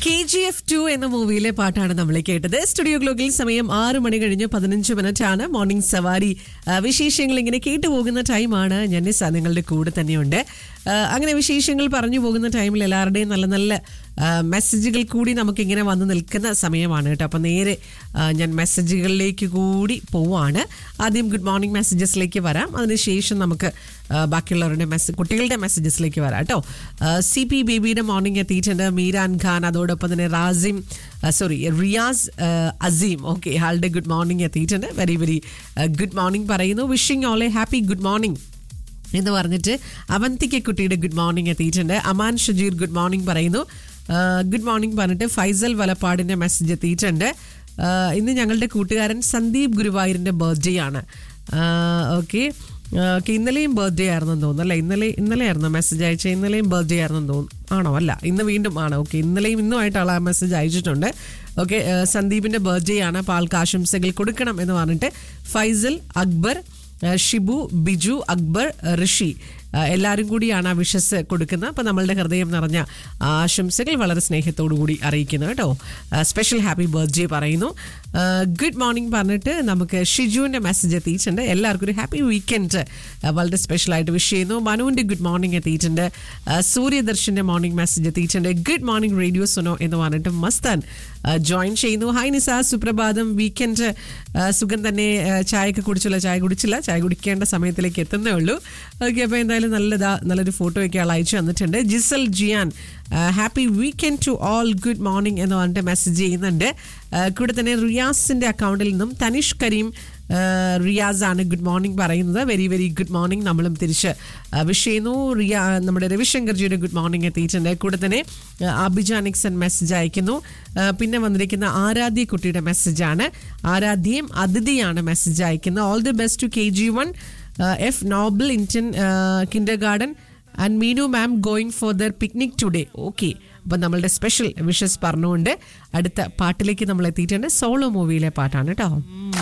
K G F to എന്ന മൂവിയിലെ പാട്ടാണ് നമ്മൾ കേട്ടത് സ്റ്റുഡിയോ ഗ്ലോക്കിൽ സമയം ആറ് മണി കഴിഞ്ഞ് പതിനഞ്ച് മിനിറ്റ് ആണ് മോർണിംഗ് സവാരി ആ, വിശേഷങ്ങൾ ഇങ്ങനെ കേട്ടു പോകുന്ന ടൈമാണ് ജന്നിസ നിങ്ങളുടെ കൂടെ തന്നെയുണ്ട് ആ, അങ്ങനെ വിശേഷങ്ങൾ പറഞ്ഞു പോകുന്ന ടൈമിൽ എല്ലാവരുടെയും നല്ല നല്ല ആ, മെസ്സേജുകൾ കൂടി നമുക്ക് ഇങ്ങനെ വന്ന് നിൽക്കുന്ന സമയമാണ് കേട്ടോ അപ്പം നേരെ ആ, ഞാൻ മെസ്സേജുകളിലേക്ക് കൂടി പോവാണ് ആദ്യം ഗുഡ് മോർണിംഗ് മെസ്സേജസിലേക്ക് വരാം അതിനുശേഷം നമുക്ക് ആ, ബാക്കിയുള്ളവരുടെ മെസ്സേജ് കുട്ടികളുടെ മെസ്സേജസിലേക്ക് വരാം കേട്ടോ സി പി ബേബിയുടെ മോർണിംഗ് എത്തിയിട്ടുണ്ട് മീരാൻ ഖാൻ അതോടൊപ്പം തന്നെ റാസിം സോറി റിയാസ് ആ, അസീം ഓക്കെ ആളുടെ ഗുഡ് മോർണിംഗ് എത്തിയിട്ടുണ്ട് വെരി വെരി ഗുഡ് മോർണിംഗ് പറയുന്നു wishing all a happy good morning എന്ന് പറഞ്ഞിട്ട് അവന്തിക കുട്ടിയുടെ ഗുഡ് മോർണിംഗ് എത്തിയിട്ടുണ്ട് അമാൻ ഷജീർ ഗുഡ് മോർണിംഗ് പറയുന്നു ഗുഡ് മോർണിംഗ് പറഞ്ഞിട്ട് ഫൈസൽ വലപ്പാടിന്റെ മെസ്സേജ് എത്തിയിട്ടുണ്ട് ആ, ഇന്ന് ഞങ്ങളുടെ കൂട്ടുകാരൻ സന്ദീപ് ഗുരുവായൂരിന്റെ ബർത്ത്ഡേ ആണ് ഓക്കെ ഓക്കെ ഇന്നലെയും ബർത്ത്ഡേ ആയിരുന്നെന്ന് തോന്നുന്നു അല്ല ഇന്നലെ ഇന്നലെ ആയിരുന്നു മെസ്സേജ് അയച്ചത് ഇന്നലെയും ബർത്ത്ഡേ ആയിരുന്നെന്ന് തോന്നുന്നു ആണോ അല്ല ഇന്ന് വീണ്ടും ആണ് ഓക്കെ ഇന്നലെയും ഇന്നുമായിട്ട് ആൾ ആ മെസ്സേജ് അയച്ചിട്ടുണ്ട് ഓക്കെ സന്ദീപിന്റെ ബർത്ത്ഡേ ആണ് അപ്പോൾ ആൾക്ക് ആശംസകൾ കൊടുക്കണം എന്ന് പറഞ്ഞിട്ട് ഫൈസൽ അക്ബർ ഏഹ് ഷിബു ബിജു അക്ബർ ഏഹ് ഋഷി ഏഹ് എല്ലാവരും കൂടിയാണ് ആ വിഷസ് കൊടുക്കുന്നത് അപ്പോൾ നമ്മളുടെ ഹൃദയം നിറഞ്ഞ ആശംസകൾ വളരെ സ്നേഹത്തോടു കൂടി അറിയിക്കുന്നു കേട്ടോ സ്പെഷ്യൽ ഹാപ്പി ബർത്ത്ഡേ പറയുന്നു ഗുഡ് മോർണിംഗ് പറഞ്ഞിട്ട് നമുക്ക് ഷിജുവിൻ്റെ മെസ്സേജ് എത്തിയിട്ടുണ്ട് എല്ലാവർക്കും ഒരു ഹാപ്പി വീക്കെൻഡ് വളരെ സ്പെഷ്യലായിട്ട് വിഷ് ചെയ്യുന്നു മനുവിൻ്റെ ഗുഡ് മോർണിംഗ് എത്തിയിട്ടുണ്ട് ഏഹ് സൂര്യദർശൻ്റെ മോർണിംഗ് മെസ്സേജ് എത്തിയിട്ടുണ്ട് ഗുഡ് മോർണിംഗ് റേഡിയോ സുനോ എന്ന് പറഞ്ഞിട്ട് മസ്താൻ ജോയിൻ ചെയ്യുന്നു ഹായ് നിസ സുപ്രഭാതം വീക്കെൻഡ് സുഖം തന്നെ ആ, ചായയൊക്കെ കുടിച്ചില്ല ചായ കുടിച്ചില്ല ചായ കുടിക്കേണ്ട സമയത്തിലേക്ക് എത്തുന്നേ ഉള്ളൂ ഓക്കെ അപ്പോൾ എന്തായാലും നല്ലതാ നല്ലൊരു ഫോട്ടോ ഒക്കെ ആൾ അയച്ചു തന്നിട്ടുണ്ട് Jisal Jiyan happy weekend to all good morning എന്ന് പറഞ്ഞിട്ട് മെസ്സേജ് ചെയ്യുന്നുണ്ട് ആ, കൂടെ തന്നെ റിയാസിൻ്റെ അക്കൗണ്ടിൽ നിന്നും തനിഷ് കരീം റിയാസ് ആണ് ഗുഡ് മോർണിംഗ് പറയുന്നത് വെരി വെരി ഗുഡ് മോർണിംഗ് നമ്മളും തിരിച്ച് വിഷ് ചെയ്യുന്നു റിയ നമ്മുടെ രവിശങ്കർജിയുടെ ഗുഡ് മോർണിംഗ് എത്തിയിട്ടുണ്ട് കൂടെ തന്നെ അബിജ നിക്സൺ മെസ്സേജ് അയക്കുന്നു ആ, പിന്നെ വന്നിരിക്കുന്ന ആരാധ്യ കുട്ടിയുടെ മെസ്സേജാണ് ആരാധ്യയും അതിഥിയാണ് മെസ്സേജ് അയക്കുന്നത് all the best to K G one F Noble Indian kindergarten and Meenu ma'am going for their picnic today okay അപ്പം നമ്മളുടെ സ്പെഷ്യൽ വിഷസ് പറഞ്ഞുകൊണ്ട് അടുത്ത പാട്ടിലേക്ക് നമ്മൾ എത്തിയിട്ടുണ്ട് സോളോ മൂവിയിലെ പാട്ടാണ് കേട്ടോ